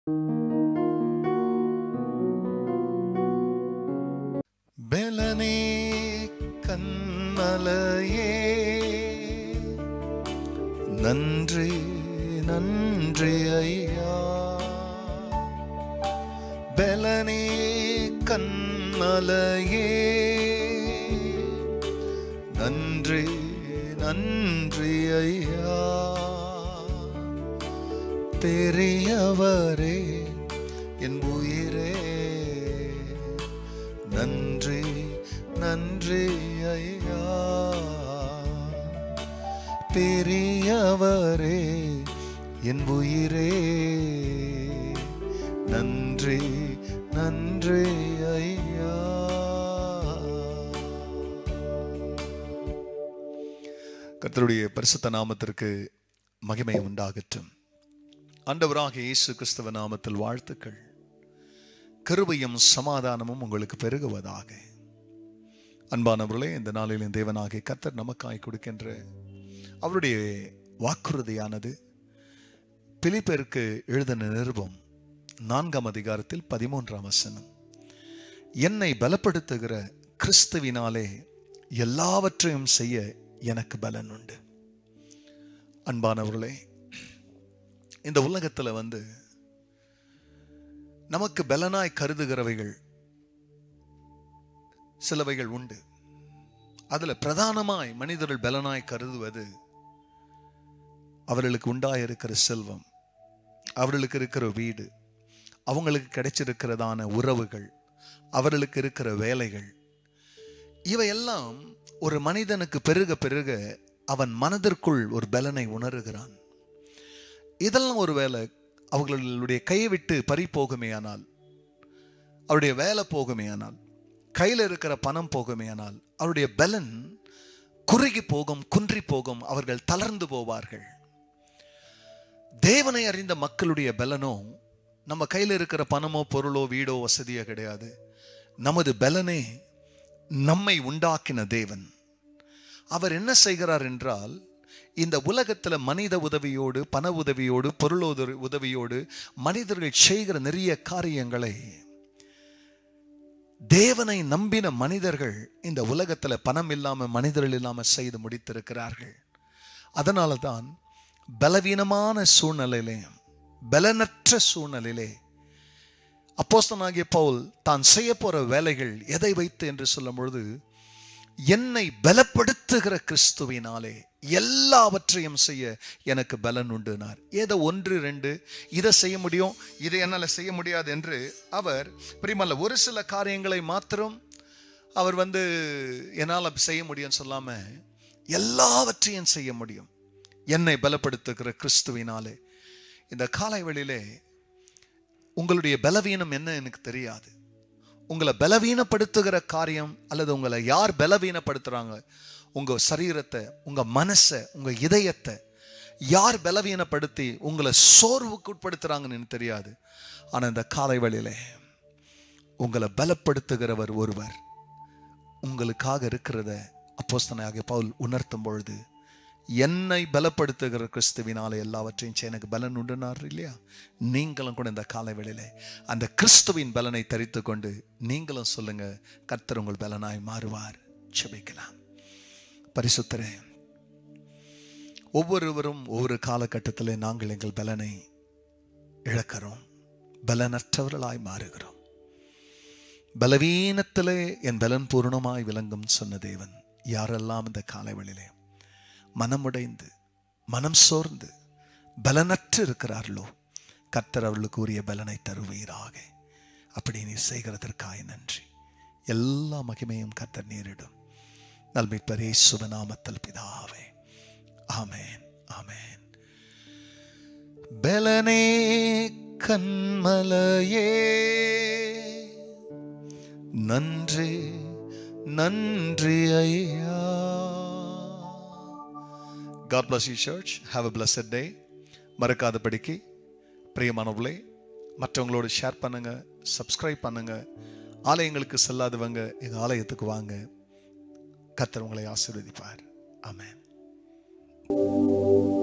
பெலனே கண்மலையே நன்றி நன்றி ஐயா பெலனே கண்மலையே நன்றி நன்றி ஐயா பெரியவரே என் உயிரே நன்றி நன்றி ஐயா பெரியவரே என் உயிரே நன்றி நன்றி ஐயா கர்த்தருடைய பரிசுத்த நாமத்திற்கு மகிமை உண்டாகட்டும் ஆண்டவராக இயேசு கிறிஸ்தவ நாமத்தில் வாழ்த்துக்கள் கிருபையும் சமாதானமும் உங்களுக்கு பெருகுவதாக அன்பானவர்களே இந்த நாளில் தேவனாகிய கர்த்தர் நமக்காய் கொடுக்கின்ற அவருடைய வாக்குறுதியானது பிலிப்பெருக்கு எழுதின நிருபம் நான்காம் அதிகாரத்தில் பதிமூன்றாம் வசனம் என்னை பலப்படுத்துகிற கிறிஸ்துவினாலே எல்லாவற்றையும் செய்ய எனக்கு பலன் உண்டு அன்பானவர்களே இந்த உலகத்தில் வந்து நமக்கு பலனாய் கருதுகிறவைகள் சிலவைகள் உண்டு அதுல பிரதானமாய் மனிதர்கள் பலனாய் கருதுவது அவர்களுக்கு உண்டாயிருக்கிற செல்வம் அவர்களுக்கு இருக்கிற வீடு அவங்களுக்கு கிடைச்சிருக்கிறதான உறவுகள் அவர்களுக்கு இருக்கிற வேலைகள் இவையெல்லாம் ஒரு மனிதனுக்கு பெருக பெருக அவன் மனதிற்குள் ஒரு பலனை உணர்கிறான் இதெல்லாம் ஒரு வேலை அவர்களுடைய கையை விட்டு பறி போகுமேயானால் அவருடைய வேலை போகுமேயானால் கையில் இருக்கிற பணம் போகுமேயானால் அவருடைய பலன் குறுகி போகும் குன்றி போகும் அவர்கள் தளர்ந்து போவார்கள் தேவனை அறிந்த மக்களுடைய பலனோ நம்ம கையில் இருக்கிற பணமோ பொருளோ வீடோ வசதியோ கிடையாது நமது பலனே நம்மை உண்டாக்கின தேவன் அவர் என்ன செய்கிறார் என்றால் இந்த உலகத்துல மனித உதவியோடு பண உதவியோடு பொருள் உதவி உதவியோடு மனிதர்கள் செய்கிற நிறைய காரியங்களை தேவனை நம்பின மனிதர்கள் இந்த உலகத்துல பணம் இல்லாம மனிதர்கள் இல்லாம செய்து முடித்திருக்கிறார்கள் அதனால தான் பலவீனமான சூழ்நிலையிலே பலனற்ற சூழ்நிலையிலே அப்போஸ்தனாகிய பவுல் தான் செய்ய போற வேலைகள் எதை வைத்து என்று சொல்லும் பொழுது என்னை பலப்படுத்துகிற கிறிஸ்துவினாலே எல்லாவற்றையும் செய்ய எனக்கு பலன் உண்டுனார் ஏதோ ஒன்று ரெண்டு இதை செய்ய முடியும் இதை என்னால் செய்ய முடியாது என்று அவர் பிரிமல்ல ஒரு சில காரியங்களை மாத்திரம் அவர் வந்து என்னால் செய்ய முடியும்னு சொல்லாம எல்லாவற்றையும் செய்ய முடியும் என்னை பலப்படுத்துகிற கிறிஸ்துவினாலே இந்த காலை வேளையிலே உங்களுடைய பலவீனம் என்ன எனக்கு தெரியாது உங்களை பலவீனப்படுத்துகிற காரியம் அல்லது உங்களை யார் பலவீனப்படுத்துறாங்க உங்க சரீரத்தை உங்க மனசை உங்க இதயத்தை யார் பலவீனப்படுத்தி உங்களை சோர்வுக்கு உட்படுத்துறாங்கன்னு எனக்கு தெரியாது ஆனா இந்த காலை வழியில உங்களை பலப்படுத்துகிறவர் ஒருவர் உங்களுக்காக இருக்கிறத அப்போஸ்தனாகிய பவுல் உணர்த்தும் பொழுது என்னை பலப்படுத்துகிற கிறிஸ்துவினால எல்லாவற்றையும் செய்ய எனக்கு பலன் உண்டுனார் இல்லையா நீங்களும் கூட இந்த காலை வேளையில அந்த கிறிஸ்துவின் பலனை தரித்து கொண்டு நீங்களும் சொல்லுங்க கர்த்தர் உங்கள் பலனாய் மாறுவார் செபிக்கலாம் பரிசுத்தரே ஒவ்வொருவரும் ஒவ்வொரு காலகட்டத்தில் நாங்கள் எங்கள் பலனை இழக்கிறோம் பலனற்றவர்களாய் மாறுகிறோம் பலவீனத்திலே என் பலன் பூர்ணமாய் விளங்கும் சொன்ன தேவன் யாரெல்லாம் இந்த காலை வேளையிலே மனமுடைந்து மனம் சோர்ந்து பலனற்று இருக்கிறார்களோ கர்த்தர் அவர்களுக்கு உரிய பலனை தருவீராக அப்படி நீ செய்கிறதற்காய் நன்றி எல்லா மகிமையும் கர்த்தர் நேரிடும் நல்மிப்பரே சுபநாமத்தல் பிதாவே ஆமேன் ஆமேன் பலனே கண்மலையே நன்றி நன்றி ஐயா god bless you church have a blessed day மறக்காதபடிக்கு பிரியமானவர்களே மற்றவங்களோட ஷேர் பண்ணுங்க சப்ஸ்கிரைப் பண்ணுங்க ஆலயங்களுக்கு செல்லாதவங்க எங்கள் ஆலயத்துக்கு வாங்க கர்த்தர் உங்களை ஆசீர்வதிப்பார் ஆமென்